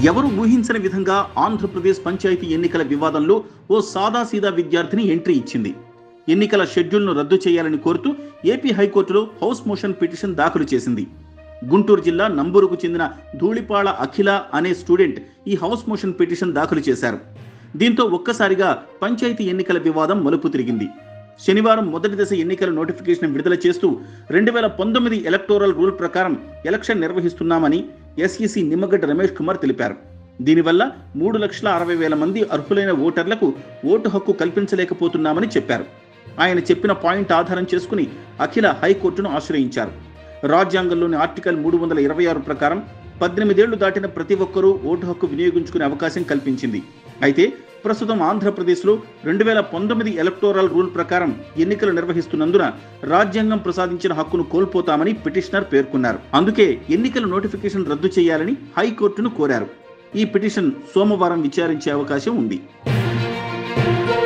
ఎవరు ఊహించని విధంగా ఆంధ్రప్రదేశ్ పంచాయతీ ఎన్నికల వివాదంలో ఓ సాదాసీదా విద్యార్థిని ఎంట్రీ ఇచ్చింది ఎన్నికల షెడ్యూల్ను రద్దు చేయాలని కోరుతూ ఏపీ హైకోర్టులో హౌస్ మోషన్ పిటిషన్ దాఖలు చేసింది గుంటూరు జిల్లా నంబూరుకు చెందిన ధూళిపాళ అఖిల అనే స్టూడెంట్ ఈ హౌస్ మోషన్ పిటిషన్ దాఖలు చేశారు దీంతో ఒక్కసారిగా పంచాయతీ ఎన్నికల వివాదం మలుపు తిరిగింది శనివారం మొదటి దశ ఎన్నికల నోటిఫికేషన్ విడుదల చేస్తూ రెండు వేల పంతొమ్మిది ఎలక్టోరల్ రూల్ ప్రకారం ఎలక్షన్ నిర్వహిస్తున్నామని ఎస్ఈసి నిమ్మగడ్డ రమేష్ కుమార్ తెలిపారు దీనివల్ల మూడు లక్షల అరవై వేల మంది అర్హులైన ఓటర్లకు ఓటు హక్కు కల్పించలేకపోతున్నామని చెప్పారు ఆయన చెప్పిన పాయింట్ ఆధారం చేసుకుని అఖిల హైకోర్టును ఆశ్రయించారు రాజ్యాంగంలోని ఆర్టికల్ మూడు వందల ఇరవై ఆరు ప్రకారం పద్దెనిమిదేళ్లు దాటిన ప్రతి ఒక్కరూ ఓటు హక్కు వినియోగించుకునే అవకాశం కల్పించింది అయితే ప్రస్తుతం ఆంధ్రప్రదేశ్లో రెండు వేల పంతొమ్మిది ఎలక్టోరల్ రూల్ ప్రకారం ఎన్నికలు నిర్వహిస్తున్నందున రాజ్యాంగం ప్రసాదించిన హక్కును కోల్పోతామని పిటిషనర్ పేర్కొన్నారు అందుకే ఎన్నికల నోటిఫికేషన్ రద్దు చేయాలని హైకోర్టును కోరారు ఈ పిటిషన్ సోమవారం విచారించే అవకాశం ఉంది